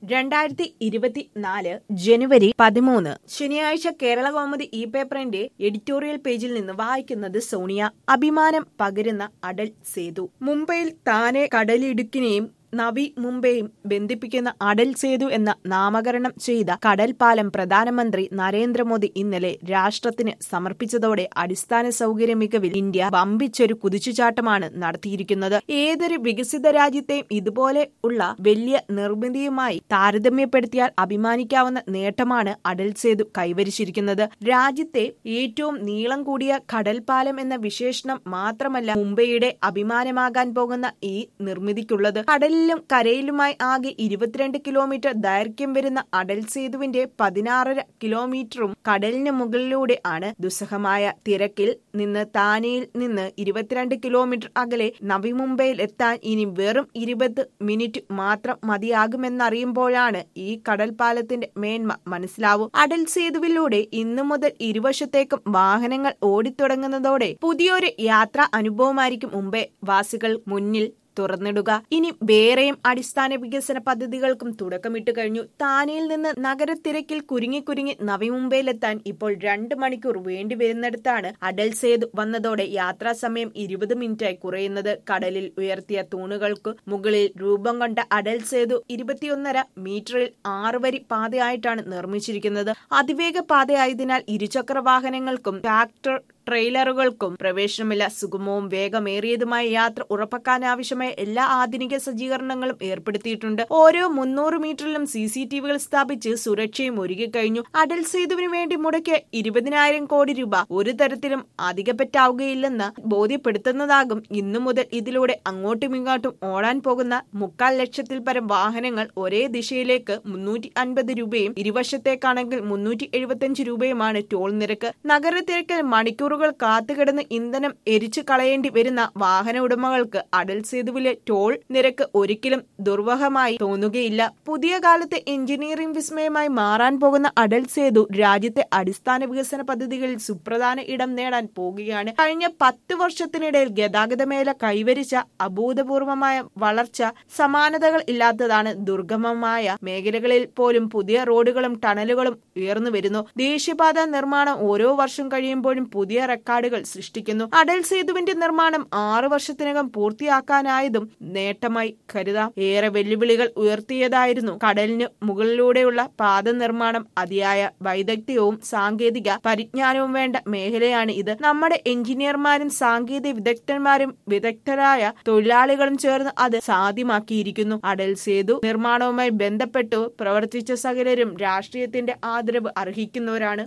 രണ്ടായിരത്തി ഇരുപത്തിനാല് ജനുവരി പതിമൂന്ന് ശനിയാഴ്ച കേരള കൗമുദി ഇ പേപ്പറിന്റെ എഡിറ്റോറിയൽ പേജിൽ നിന്ന് വായിക്കുന്നത് സോണിയ അഭിമാനം പകരുന്ന അടൽ സേതു മുംബൈയിൽ താനെ കടലിടുക്കിനെയും നവി മുംബൈയും ബന്ധിപ്പിക്കുന്ന അടൽ സേതു എന്ന നാമകരണം ചെയ്ത കടൽപാലം പ്രധാനമന്ത്രി നരേന്ദ്രമോദി ഇന്നലെ രാഷ്ട്രത്തിന് സമർപ്പിച്ചതോടെ അടിസ്ഥാന സൗകര്യ മികവിൽ ഇന്ത്യ വമ്പിച്ചൊരു കുതിച്ചുചാട്ടമാണ് നടത്തിയിരിക്കുന്നത് ഏതൊരു വികസിത രാജ്യത്തെയും ഇതുപോലെ ഉള്ള വലിയ നിർമ്മിതിയുമായി താരതമ്യപ്പെടുത്തിയാൽ അഭിമാനിക്കാവുന്ന നേട്ടമാണ് അടൽ സേതു കൈവരിച്ചിരിക്കുന്നത് രാജ്യത്തെ ഏറ്റവും നീളം കൂടിയ കടൽപാലം എന്ന വിശേഷണം മാത്രമല്ല മുംബൈയുടെ അഭിമാനമാകാൻ പോകുന്ന ഈ നിർമ്മിതിക്കുള്ളത് കടലിലും കരയിലുമായി ആകെ ഇരുപത്തിരണ്ട് കിലോമീറ്റർ ദൈർഘ്യം വരുന്ന അടൽ സേതുവിന്റെ പതിനാറര കിലോമീറ്ററും കടലിന് മുകളിലൂടെ ആണ് ദുസ്സഹമായ തിരക്കിൽ നിന്ന് താനെയിൽ നിന്ന് ഇരുപത്തിരണ്ട് കിലോമീറ്റർ അകലെ നവി മുംബൈയിൽ എത്താൻ ഇനി വെറും ഇരുപത് മിനിറ്റ് മാത്രം മതിയാകുമെന്നറിയുമ്പോഴാണ് ഈ കടൽപാലത്തിന്റെ മേന്മ മനസ്സിലാവും അടൽ സേതുവിലൂടെ ഇന്നു മുതൽ ഇരുവശത്തേക്കും വാഹനങ്ങൾ ഓടിത്തുടങ്ങുന്നതോടെ പുതിയൊരു യാത്രാ അനുഭവമായിരിക്കും മുംബൈ വാസികൾ മുന്നിൽ തുറന്നിടുക ഇനി വേറെയും അടിസ്ഥാന വികസന പദ്ധതികൾക്കും തുടക്കമിട്ട് കഴിഞ്ഞു താനെയിൽ നിന്ന് നഗരത്തിരക്കിൽ കുരുങ്ങി കുരുങ്ങി നവി മുംബൈയിലെത്താൻ ഇപ്പോൾ രണ്ട് മണിക്കൂർ വേണ്ടി വരുന്നിടത്താണ് അടൽ സേതു വന്നതോടെ യാത്രാ സമയം ഇരുപത് മിനിറ്റായി കുറയുന്നത് കടലിൽ ഉയർത്തിയ തൂണുകൾക്ക് മുകളിൽ രൂപം കൊണ്ട അടൽ സേതു ഇരുപത്തിയൊന്നര മീറ്ററിൽ ആറ് വരി പാതയായിട്ടാണ് നിർമ്മിച്ചിരിക്കുന്നത് അതിവേഗ പാതയായതിനാൽ ഇരുചക്ര വാഹനങ്ങൾക്കും ട്രാക്ടർ ട്രെയിലറുകൾക്കും പ്രവേശനമില്ല സുഗമവും വേഗമേറിയതുമായ യാത്ര ഉറപ്പാക്കാനാവശ്യമായ എല്ലാ ആധുനിക സജ്ജീകരണങ്ങളും ഏർപ്പെടുത്തിയിട്ടുണ്ട് ഓരോ മുന്നൂറ് മീറ്ററിലും സി സി ടി വികൾ സ്ഥാപിച്ച് സുരക്ഷയും ഒരുക്കിക്കഴിഞ്ഞു അടൽ സേതുവിന് വേണ്ടി മുടക്കിയ ഇരുപതിനായിരം കോടി രൂപ ഒരു തരത്തിലും അധികപ്പറ്റാവുകയില്ലെന്ന് ബോധ്യപ്പെടുത്തുന്നതാകും ഇന്നു മുതൽ ഇതിലൂടെ അങ്ങോട്ടും ഇങ്ങോട്ടും ഓടാൻ പോകുന്ന മുക്കാൽ ലക്ഷത്തിൽ പരം വാഹനങ്ങൾ ഒരേ ദിശയിലേക്ക് മുന്നൂറ്റി അൻപത് രൂപയും ഇരുവശത്തേക്കാണെങ്കിൽ മുന്നൂറ്റി എഴുപത്തിയഞ്ച് രൂപയുമാണ് ടോൾ നിരക്ക് നഗരത്തിരക്കിൽ മണിക്കൂറുകൾ കാത്തുകിടന്ന് ഇന്ധനം എരിച്ചു കളയേണ്ടി വരുന്ന വാഹന ഉടമകൾക്ക് അടൽ സേതുവിലെ ടോൾ നിരക്ക് ഒരിക്കലും ദുർവഹമായി തോന്നുകയില്ല പുതിയ കാലത്തെ എഞ്ചിനീയറിംഗ് വിസ്മയമായി മാറാൻ പോകുന്ന അടൽ സേതു രാജ്യത്തെ അടിസ്ഥാന വികസന പദ്ധതികളിൽ സുപ്രധാന ഇടം നേടാൻ പോകുകയാണ് കഴിഞ്ഞ പത്ത് വർഷത്തിനിടയിൽ ഗതാഗത മേഖല കൈവരിച്ച അഭൂതപൂർവമായ വളർച്ച സമാനതകൾ ഇല്ലാത്തതാണ് ദുർഗമമായ മേഖലകളിൽ പോലും പുതിയ റോഡുകളും ടണലുകളും ഉയർന്നു വരുന്നു ദേശീയപാത നിർമ്മാണം ഓരോ വർഷം കഴിയുമ്പോഴും പുതിയ റെക്കോർഡുകൾ സൃഷ്ടിക്കുന്നു അടൽ സേതുവിന്റെ നിർമ്മാണം ആറു വർഷത്തിനകം പൂർത്തിയാക്കാനായതും നേട്ടമായി കരുതാം ഏറെ വെല്ലുവിളികൾ ഉയർത്തിയതായിരുന്നു കടലിന് മുകളിലൂടെയുള്ള പാത നിർമ്മാണം അതിയായ വൈദഗ്ധ്യവും സാങ്കേതിക പരിജ്ഞാനവും വേണ്ട മേഖലയാണ് ഇത് നമ്മുടെ എഞ്ചിനീയർമാരും സാങ്കേതിക വിദഗ്ധന്മാരും വിദഗ്ധരായ തൊഴിലാളികളും ചേർന്ന് അത് സാധ്യമാക്കിയിരിക്കുന്നു അടൽ സേതു നിർമ്മാണവുമായി ബന്ധപ്പെട്ടു പ്രവർത്തിച്ച സകലരും രാഷ്ട്രീയത്തിന്റെ ആദരവ് അർഹിക്കുന്നവരാണ്